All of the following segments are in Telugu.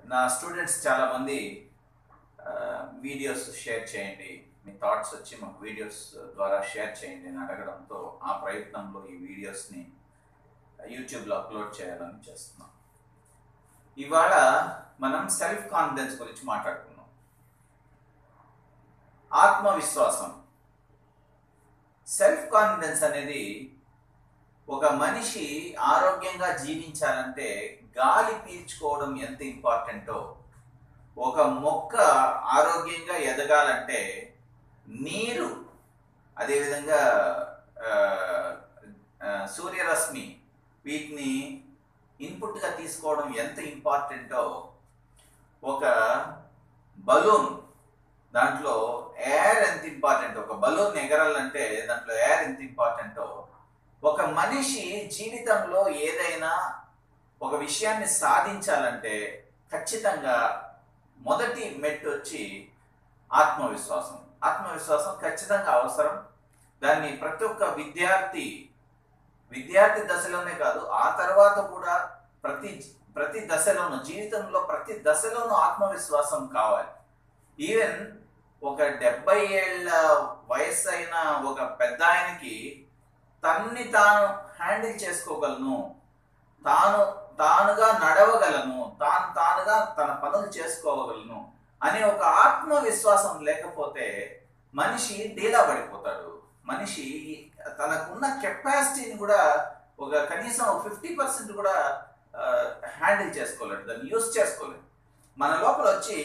నా స్టూడెంట్స్ చాలామంది వీడియోస్ షేర్ చేయండి మీ థాట్స్ వచ్చి మాకు వీడియోస్ ద్వారా షేర్ చేయండి అని అడగడంతో ఆ ప్రయత్నంలో ఈ వీడియోస్ని యూట్యూబ్లో అప్లోడ్ చేయాలని చేస్తున్నాం ఇవాళ మనం సెల్ఫ్ కాన్ఫిడెన్స్ గురించి మాట్లాడుకున్నాం ఆత్మవిశ్వాసం సెల్ఫ్ కాన్ఫిడెన్స్ అనేది ఒక మనిషి ఆరోగ్యంగా జీవించాలంటే గాలి పీల్చుకోవడం ఎంత ఇంపార్టెంటో ఒక మొక్క ఆరోగ్యంగా ఎదగాలంటే నీరు అదేవిధంగా ఆ, ఆ, సూర్యరశ్మి వీటిని ఇన్పుట్గా తీసుకోవడం ఎంత ఇంపార్టెంటో ఒక బలూన్ దాంట్లో ఎయిర్ ఎంత ఇంపార్టెంట్ ఒక బలూన్ ఎగరాలంటే దాంట్లో ఎయిర్ ఎంత ఇంపార్టెంటో ఒక మనిషి జీవితంలో ఏదైనా ఒక విషయాన్ని సాధించాలంటే ఖచ్చితంగా మొదటి మెట్టు వచ్చి ఆత్మవిశ్వాసం ఆత్మవిశ్వాసం ఖచ్చితంగా అవసరం దాన్ని ప్రతి ఒక్క విద్యార్థి విద్యార్థి దశలోనే కాదు ఆ తర్వాత కూడా ప్రతి ప్రతి దశలోనూ జీవితంలో ప్రతి దశలోనూ ఆత్మవిశ్వాసం కావాలి ఈవెన్ ఒక డెబ్బై ఏళ్ళ వయసు అయిన ఒక పెద్ద ఆయనకి తన్ని తాను హ్యాండిల్ చేసుకోగలను తాను తానుగా నడవగలను తాను తానుగా తన పనులు చేసుకోగలను అనే ఒక ఆత్మవిశ్వాసం లేకపోతే మనిషి డీలా పడిపోతాడు మనిషి తనకున్న కెపాసిటీని కూడా ఒక కనీసం ఫిఫ్టీ పర్సెంట్ కూడా హ్యాండిల్ చేసుకోలేడు దాన్ని యూస్ చేసుకోలేడు మన లోపల వచ్చి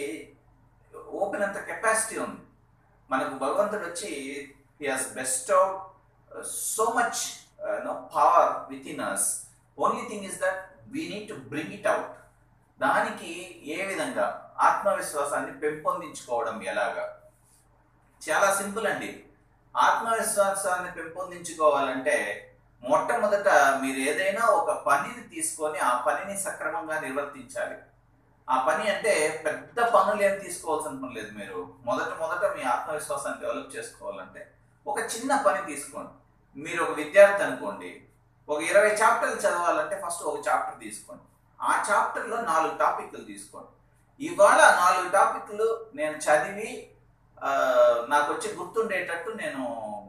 ఓపెన్ అంత కెపాసిటీ ఉంది మనకు భగవంతుడు వచ్చి he has best so much no power within us only thing is that we need to bring it out దానికి ఏ విధంగా ఆత్మవిశ్వాసాన్ని పెంపొందించుకోవడం ఎలాగా చాలా సింపుల్ అండి ఆత్మవిశ్వాసాన్ని పెంపొందించుకోవాలంటే మొట్టమొదట మీరు ఏదైనా ఒక పనిని తీసుకొని ఆ పనిని సక్రమంగా నిర్వర్తించాలి ఆ పని అంటే పెద్ద పనులు ఏం తీసుకోవాల్సిన పని లేదు మీరు మొదట మొదట మీ ఆత్మవిశ్వాసాన్ని డెవలప్ చేసుకోవాలంటే ఒక చిన్న పని తీసుకోండి మీరు ఒక విద్యార్థి అనుకోండి ఒక ఇరవై చాప్టర్లు చదవాలంటే ఫస్ట్ ఒక చాప్టర్ తీసుకోండి ఆ చాప్టర్లో నాలుగు టాపిక్లు తీసుకోండి ఇవాళ నాలుగు టాపిక్లు నేను చదివి ఆ, నాకు వచ్చి గుర్తుండేటట్టు నేను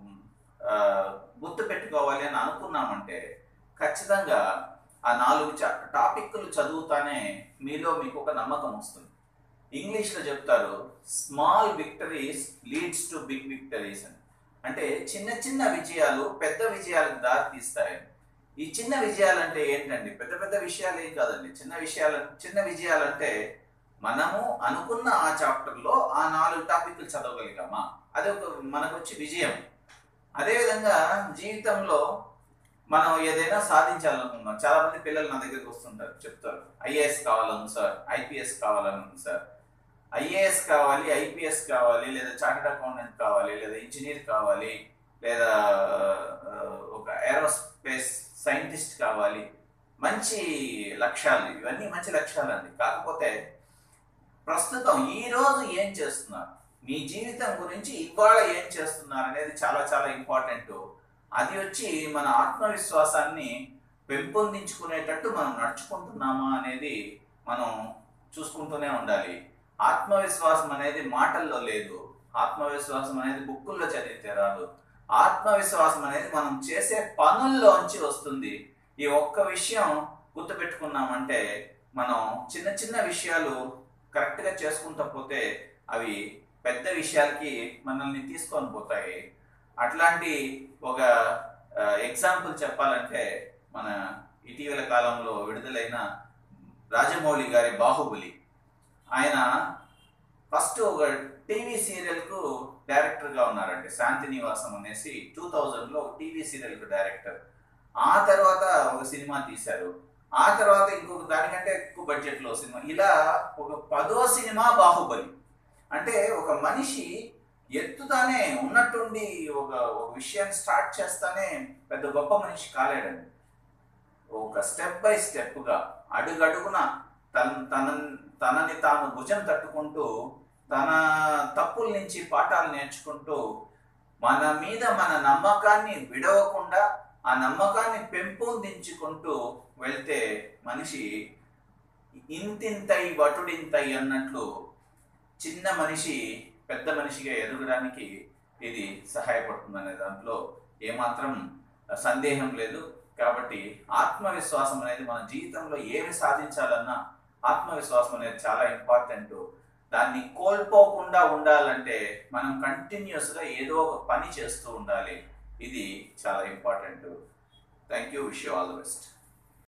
ఆ, గుర్తు పెట్టుకోవాలి అని అనుకున్నామంటే ఖచ్చితంగా ఆ నాలుగు చా- టాపిక్లు చదువుతానే మీలో మీకు ఒక నమ్మకం వస్తుంది ఇంగ్లీష్లో చెప్తారు small victories leads to big victories అని అంటే చిన్న చిన్న విజయాలు పెద్ద విజయాలకు దారి తీస్తాయి ఈ చిన్న విజయాలు అంటే ఏంటండి పెద్ద పెద్ద విషయాలు ఏం కాదండి చిన్న విషయాలు చిన్న విజయాలు అంటే మనము అనుకున్న ఆ చాప్టర్లో ఆ నాలుగు టాపిక్లు చదవగలిగామా అది ఒక మనకు వచ్చి విజయం అదేవిధంగా జీవితంలో మనం ఏదైనా సాధించాలనుకున్నాం చాలా మంది పిల్లలు నా దగ్గరికి వస్తుంటారు చెప్తారు ఐఏఎస్ కావాలను సార్ ఐపీఎస్ కావాలని ఉంది సార్ ఐఏఎస్ కావాలి ఐపీఎస్ కావాలి లేదా చార్టెడ్ అకౌంటెంట్ కావాలి లేదా ఇంజనీర్ కావాలి లేదా ఆ, ఒక ఏరోస్పేస్ సైంటిస్ట్ కావాలి మంచి లక్ష్యాలు ఇవన్నీ మంచి లక్ష్యాలండి కాకపోతే ప్రస్తుతం ఈ రోజు ఏం చేస్తున్నారు మీ జీవితం గురించి ఇవాళ ఏం చేస్తున్నారు అనేది చాలా చాలా ఇంపార్టెంట్ అది వచ్చి మన ఆత్మవిశ్వాసాన్ని పెంపొందించుకునేటట్టు మనం నడుచుకుంటున్నామా అనేది మనం చూసుకుంటూనే ఉండాలి ఆత్మవిశ్వాసం అనేది మాటల్లో లేదు ఆత్మవిశ్వాసం అనేది బుక్కుల్లో చదివితే రాదు ఆత్మవిశ్వాసం అనేది మనం చేసే పనుల్లోంచి వస్తుంది ఈ ఒక్క విషయం గుర్తుపెట్టుకున్నామంటే మనం చిన్న చిన్న విషయాలు కరెక్ట్గా చేసుకుంటూ పోతే అవి పెద్ద విషయాలకి మనల్ని తీసుకొని పోతాయి అట్లాంటి ఒక ఎగ్జాంపుల్ చెప్పాలంటే మన ఇటీవల కాలంలో విడుదలైన రాజమౌళి గారి బాహుబలి ఆయన ఫస్ట్ ఒక టీవీ సీరియల్కు డైరెక్టర్గా ఉన్నారండి శాంతి నివాసం అనేసి టూ థౌజండ్లో ఒక టీవీ సీరియల్కు డైరెక్టర్ ఆ తర్వాత ఒక సినిమా తీశారు ఆ తర్వాత ఇంకొక దానికంటే ఎక్కువ బడ్జెట్లో సినిమా ఇలా ఒక పదో సినిమా బాహుబలి అంటే ఒక మనిషి ఎత్తుతానే ఉన్నట్టుండి ఒక ఒక విషయాన్ని స్టార్ట్ చేస్తానే పెద్ద గొప్ప మనిషి కాలేడండి ఒక స్టెప్ బై స్టెప్గా అడుగడుగున తన తన తనని తాను భుజం తట్టుకుంటూ తన తప్పుల నుంచి పాఠాలు నేర్చుకుంటూ మన మీద మన నమ్మకాన్ని విడవకుండా ఆ నమ్మకాన్ని పెంపొందించుకుంటూ వెళ్తే మనిషి ఇంతింతై వటుడింతై అన్నట్లు చిన్న మనిషి పెద్ద మనిషిగా ఎదగడానికి ఇది సహాయపడుతుంది అనే దాంట్లో ఏమాత్రం సందేహం లేదు కాబట్టి ఆత్మవిశ్వాసం అనేది మన జీవితంలో ఏమి సాధించాలన్నా ఆత్మవిశ్వాసం అనేది చాలా ఇంపార్టెంట్ దాన్ని కోల్పోకుండా ఉండాలంటే మనం కంటిన్యూస్గా ఏదో ఒక పని చేస్తూ ఉండాలి ఇది చాలా important thank you wish you all the best